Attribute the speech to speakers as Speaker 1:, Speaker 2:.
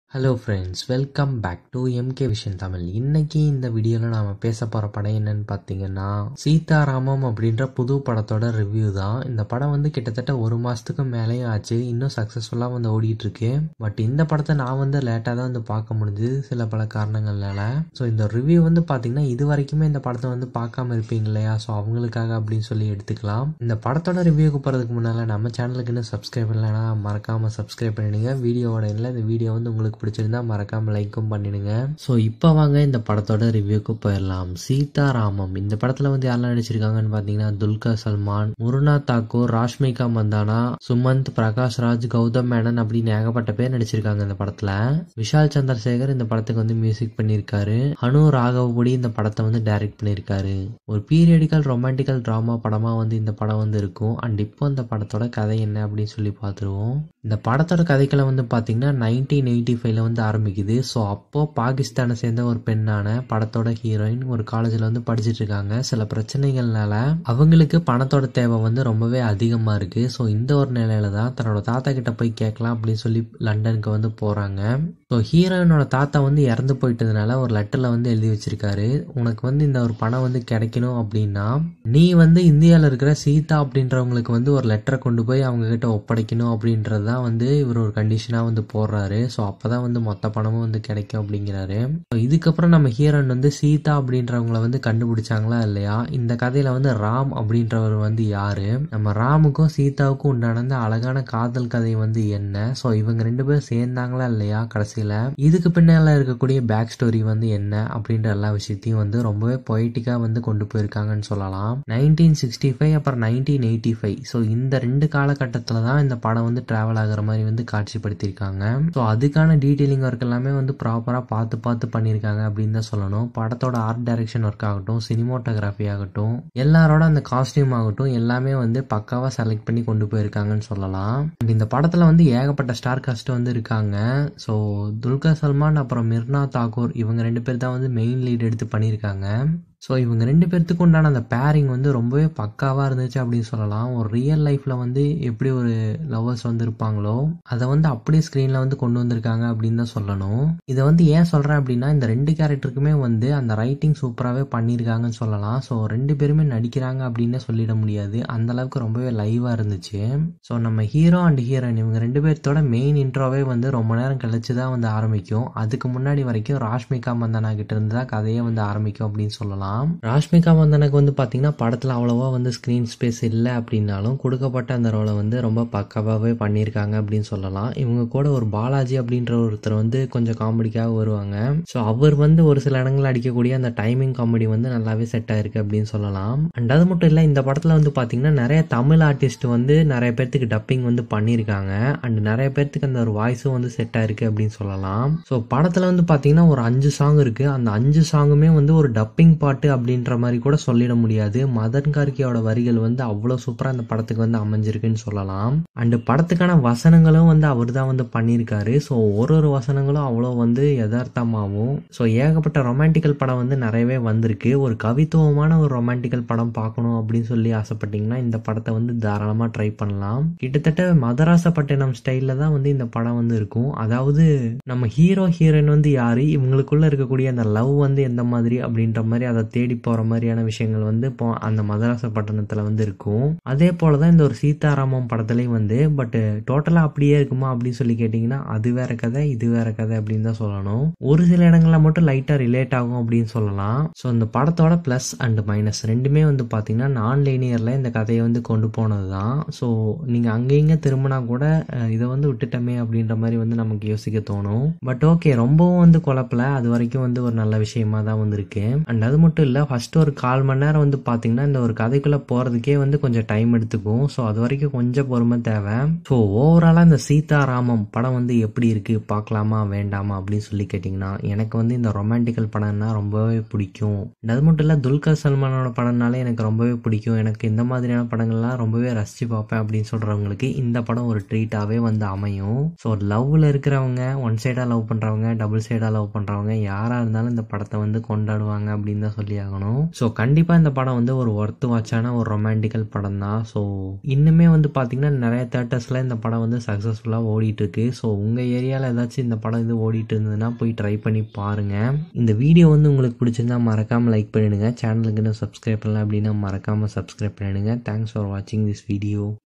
Speaker 1: hello friends welcome back to MK vision Tamil இன்னைக்கு இந்த வீடியோவில் நாம் பேச போகிற படம் என்னன்னு பார்த்தீங்கன்னா சீதாராமம் அப்படின்ற புது படத்தோட ரிவ்யூ தான் இந்த படம் வந்து கிட்டத்தட்ட ஒரு மாதத்துக்கு மேலேயும் ஆச்சு இன்னும் சக்ஸஸ்ஃபுல்லாக வந்து ஓடிட்டு இருக்கு பட் இந்த படத்தை நான் வந்து லேட்டாக தான் வந்து பார்க்க முடிஞ்சுது சில பல காரணங்கள்னால ஸோ இந்த ரிவ்யூ வந்து பார்த்தீங்கன்னா இது வரைக்குமே இந்த படத்தை வந்து பார்க்காம இருப்பீங்க இல்லையா ஸோ அவங்களுக்காக அப்படின்னு சொல்லி எடுத்துக்கலாம் இந்த படத்தோட ரிவ்யூக்கு போகிறதுக்கு முன்னால் நம்ம சேனலுக்கு இன்னும் சப்ஸ்கிரைப் இல்லைனா மறக்காமல் சப்ஸ்கிரைப் பண்ணிடுங்க வீடியோவோட இல்லை இந்த வீடியோ வந்து உங்களுக்கு பிடிச்சிருந்தா மறக்காம லைக்கும் பண்ணிடுங்க ஸோ இப்போ வாங்க இந்த படத்தோட ரிவ்யூக்கு போயிடலாம் சீதாராமம் இந்த படத்துல வந்து யாரெல்லாம் நடிச்சிருக்காங்கன்னு பார்த்தீங்கன்னா துல்கர் சல்மான் முருனா தாக்கூர் ராஷ்மிகா மந்தானா சுமந்த் பிரகாஷ் ராஜ் கௌதம் மேனன் அப்படின்னு ஏகப்பட்ட பேர் நடிச்சிருக்காங்க இந்த படத்துல விஷால் சந்திரசேகர் இந்த படத்துக்கு வந்து மியூசிக் பண்ணியிருக்காரு அனு ராகவபுடி இந்த படத்தை வந்து டைரக்ட் பண்ணியிருக்காரு ஒரு பீரியடிக்கல் ரொமான்டிக்கல் ட்ராமா படமா வந்து இந்த படம் வந்து இருக்கும் அண்ட் இப்போ இந்த படத்தோட கதை என்ன அப்படின்னு சொல்லி பார்த்துருவோம் இந்த படத்தோட கதைக்களை வந்து பார்த்தீங்கன்னா நைன்டீன் எயிட்டி ஃபைவ்ல வந்து ஆரம்பிக்குது ஸோ அப்போ பாகிஸ்தானை சேர்ந்த ஒரு பெண்ணான படத்தோட ஹீரோயின் ஒரு காலேஜில் வந்து படிச்சுட்டு இருக்காங்க சில பிரச்சனைகள்னால அவங்களுக்கு பணத்தோட தேவை வந்து ரொம்பவே அதிகமாக இருக்கு ஸோ இந்த ஒரு நிலையில தான் தன்னோட தாத்தா கிட்ட போய் கேட்கலாம் அப்படின்னு சொல்லி லண்டனுக்கு வந்து போறாங்க ஸோ ஹீரோயினோட தாத்தா வந்து இறந்து போயிட்டதுனால ஒரு லெட்டரில் வந்து எழுதி வச்சிருக்காரு உனக்கு வந்து இந்த ஒரு பணம் வந்து கிடைக்கணும் அப்படின்னா நீ வந்து இந்தியாவில் இருக்கிற சீதா அப்படின்றவங்களுக்கு வந்து ஒரு லெட்டரை கொண்டு போய் அவங்க கிட்ட ஒப்படைக்கணும் அப்படின்றது தான் வந்து இவர் ஒரு கண்டிஷனாக வந்து போடுறாரு ஸோ அப்பதான் வந்து மொத்த பணமும் வந்து கிடைக்கும் அப்படிங்கிறாரு So இதுக்கப்புறம் நம்ம ஹீரோயின் வந்து சீதா அப்படின்றவங்கள வந்து கண்டுபிடிச்சாங்களா இல்லையா இந்த கதையில வந்து ராம் அப்படின்றவர் வந்து யாரு நம்ம ராமுக்கும் சீதாவுக்கும் உண்டான அந்த அழகான காதல் கதை வந்து என்ன ஸோ இவங்க ரெண்டு பேரும் சேர்ந்தாங்களா இல்லையா கடைசியில இதுக்கு பின்னால இருக்கக்கூடிய பேக் ஸ்டோரி வந்து என்ன அப்படின்ற எல்லா விஷயத்தையும் வந்து ரொம்பவே பொய்டிக்கா வந்து கொண்டு போயிருக்காங்கன்னு சொல்லலாம் நைன்டீன் சிக்ஸ்டி ஃபைவ் அப்புறம் நைன்டீன் எயிட்டி ஃபைவ் ஸோ இந்த ரெண்டு காலகட்டத்தில் தான் இந்த படம் வந்து டிராவல் ஆகுற மாதிரி வந்து காட்சிப்படுத்தியிருக்காங்க ஸோ அதுக்கான டீட்டெயிலிங் ஒர்க் எல்லாமே வந்து ப்ராப்பராக பார்த்து பார்த்து பண்ணியிருக்காங்க அப்படின்னு தான் சொல்லணும் படத்தோட ஆர்ட் டைரக்ஷன் ஒர்க் ஆகட்டும் சினிமோட்டோகிராஃபி ஆகட்டும் எல்லாரோட அந்த காஸ்டியூம் ஆகட்டும் எல்லாமே வந்து பக்காவாக செலக்ட் பண்ணி கொண்டு போயிருக்காங்கன்னு சொல்லலாம் அண்ட் இந்த படத்தில் வந்து ஏகப்பட்ட ஸ்டார் காஸ்ட் வந்து இருக்காங்க ஸோ துல்கர் சல்மான் அப்புறம் மிர்னா தாக்கூர் இவங்க ரெண்டு பேர் தான் வந்து மெயின் லீட் எடுத்து பண்ணியிருக்காங்க ஸோ இவங்க ரெண்டு பேர்த்துக்கு உண்டான அந்த பேரிங் வந்து ரொம்பவே பக்காவாக இருந்துச்சு அப்படின்னு சொல்லலாம் ஒரு ரியல் லைஃப்பில் வந்து எப்படி ஒரு லவ்வர்ஸ் வந்து இருப்பாங்களோ அதை வந்து அப்படியே ஸ்க்ரீனில் வந்து கொண்டு வந்திருக்காங்க அப்படின்னு தான் சொல்லணும் இதை வந்து ஏன் சொல்கிறேன் அப்படின்னா இந்த ரெண்டு கேரக்டருக்குமே வந்து அந்த ரைட்டிங் சூப்பராகவே பண்ணியிருக்காங்கன்னு சொல்லலாம் ஸோ ரெண்டு பேருமே நடிக்கிறாங்க அப்படின்னு சொல்லிட முடியாது அந்த அளவுக்கு ரொம்பவே லைவாக இருந்துச்சு ஸோ நம்ம ஹீரோ அண்ட் ஹீரோயின் இவங்க ரெண்டு பேர்த்தோட மெயின் இன்ட்ரோவே வந்து ரொம்ப நேரம் கழிச்சு தான் வந்து ஆரம்பிக்கும் அதுக்கு முன்னாடி வரைக்கும் ராஷ்மிகா மந்தனா கிட்ட இருந்து தான் கதையே வந்து ஆரம்பிக்கும் அப்படின்னு சொல்லலாம் சொல்லலாம் ராஷ்மிகா மந்தனுக்கு வந்து பார்த்தீங்கன்னா படத்தில் அவ்வளோவா வந்து ஸ்க்ரீன் ஸ்பேஸ் இல்லை அப்படின்னாலும் கொடுக்கப்பட்ட அந்த ரோலை வந்து ரொம்ப பக்காவாகவே பண்ணியிருக்காங்க அப்படின்னு சொல்லலாம் இவங்க கூட ஒரு பாலாஜி அப்படின்ற ஒருத்தர் வந்து கொஞ்சம் காமெடிக்காக வருவாங்க ஸோ அவர் வந்து ஒரு சில இடங்களில் அடிக்கக்கூடிய அந்த டைமிங் காமெடி வந்து நல்லாவே செட் ஆயிருக்கு அப்படின்னு சொல்லலாம் அண்ட் அது மட்டும் இல்லை இந்த படத்தில் வந்து பார்த்தீங்கன்னா நிறைய தமிழ் ஆர்டிஸ்ட் வந்து நிறைய பேர்த்துக்கு டப்பிங் வந்து பண்ணியிருக்காங்க அண்ட் நிறைய பேர்த்துக்கு அந்த ஒரு வாய்ஸும் வந்து செட் ஆயிருக்கு அப்படின்னு சொல்லலாம் ஸோ படத்தில் வந்து பார்த்தீங்கன்னா ஒரு அஞ்சு சாங் இருக்கு அந்த அஞ்சு சாங்குமே வந்து ஒரு டப்பிங் பாட்டு பாட்டு அப்படின்ற மாதிரி கூட சொல்லிட முடியாது மதன் கார்கியோட வரிகள் வந்து அவ்வளோ சூப்பராக அந்த படத்துக்கு வந்து அமைஞ்சிருக்குன்னு சொல்லலாம் அண்டு படத்துக்கான வசனங்களும் வந்து அவர் தான் வந்து பண்ணியிருக்காரு ஸோ ஒரு ஒரு வசனங்களும் அவ்வளோ வந்து யதார்த்தமாகவும் ஸோ ஏகப்பட்ட ரொமான்டிக்கல் படம் வந்து நிறையவே வந்திருக்கு ஒரு கவித்துவமான ஒரு ரொமான்டிக்கல் படம் பார்க்கணும் அப்படின்னு சொல்லி ஆசைப்பட்டீங்கன்னா இந்த படத்தை வந்து தாராளமாக ட்ரை பண்ணலாம் கிட்டத்தட்ட மதராசப்பட்டினம் ஸ்டைலில் தான் வந்து இந்த படம் வந்து இருக்கும் அதாவது நம்ம ஹீரோ ஹீரோயின் வந்து யாரு இவங்களுக்குள்ள இருக்கக்கூடிய அந்த லவ் வந்து எந்த மாதிரி அப்படின்ற மாதிரி அதை தேடி போகிற மாதிரியான விஷயங்கள் வந்து இப்போ அந்த மதராச பட்டணத்தில் வந்து இருக்கும் அதே போல தான் இந்த ஒரு சீதாராமம் படத்துலையும் வந்து பட் டோட்டலாக அப்படியே இருக்குமா அப்படின்னு சொல்லி கேட்டிங்கன்னா அது வேற கதை இது வேற கதை அப்படின்னு தான் சொல்லணும் ஒரு சில இடங்களில் மட்டும் லைட்டாக ரிலேட் ஆகும் அப்படின்னு சொல்லலாம் ஸோ இந்த படத்தோட ப்ளஸ் அண்ட் மைனஸ் ரெண்டுமே வந்து பார்த்தீங்கன்னா நான் லீனியரில் இந்த கதையை வந்து கொண்டு போனது தான் ஸோ நீங்கள் அங்கே இங்கே திரும்பினா கூட இதை வந்து விட்டுட்டோமே அப்படின்ற மாதிரி வந்து நமக்கு யோசிக்க தோணும் பட் ஓகே ரொம்பவும் வந்து குழப்பல அது வரைக்கும் வந்து ஒரு நல்ல விஷயமா தான் வந்திருக்கு அண்ட் அது மட்டும் இல்லை ஃபர்ஸ்ட் ஒரு கால் மணி நேரம் வந்து பார்த்தீங்கன்னா இந்த ஒரு கதைக்குள்ளே போகிறதுக்கே வந்து கொஞ்சம் டைம் எடுத்துக்கும் ஸோ அது வரைக்கும் கொஞ்சம் பொறுமை தேவை ஸோ ஓவராலாக இந்த சீதாராமம் படம் வந்து எப்படி இருக்குது பார்க்கலாமா வேண்டாமா அப்படின்னு சொல்லி கேட்டிங்கன்னா எனக்கு வந்து இந்த ரொமான்டிக்கல் படம்னா ரொம்பவே பிடிக்கும் அது மட்டும் இல்லை துல்கர் சல்மானோட படம்னாலே எனக்கு ரொம்பவே பிடிக்கும் எனக்கு இந்த மாதிரியான படங்கள்லாம் ரொம்பவே ரசித்து பார்ப்பேன் அப்படின்னு சொல்கிறவங்களுக்கு இந்த படம் ஒரு ட்ரீட்டாகவே வந்து அமையும் ஸோ லவ்வில் இருக்கிறவங்க ஒன் சைடாக லவ் பண்ணுறவங்க டபுள் சைடாக லவ் பண்ணுறவங்க யாராக இருந்தாலும் இந்த படத்தை வந்து கொண்டாடுவாங்க அப்படின்னு தான் சொல்லி சொல்லி ஆகணும் ஸோ கண்டிப்பாக இந்த படம் வந்து ஒரு ஒர்த்து வாட்சான ஒரு ரொமான்டிக்கல் படம் தான் ஸோ இன்னுமே வந்து பார்த்தீங்கன்னா நிறைய தேட்டர்ஸில் இந்த படம் வந்து சக்ஸஸ்ஃபுல்லாக ஓடிட்டு இருக்கு ஸோ உங்கள் ஏரியாவில் ஏதாச்சும் இந்த படம் இது ஓடிட்டு இருந்ததுன்னா போய் ட்ரை பண்ணி பாருங்கள் இந்த வீடியோ வந்து உங்களுக்கு பிடிச்சிருந்தா மறக்காமல் லைக் பண்ணிடுங்க சேனலுக்கு இன்னும் சப்ஸ்கிரைப் பண்ணலாம் அப்படின்னா மறக்காமல் சப்ஸ்கிரைப் பண்ணிடுங்க தேங்க்ஸ் ஃபார் வாட்சிங் திஸ் வீடியோ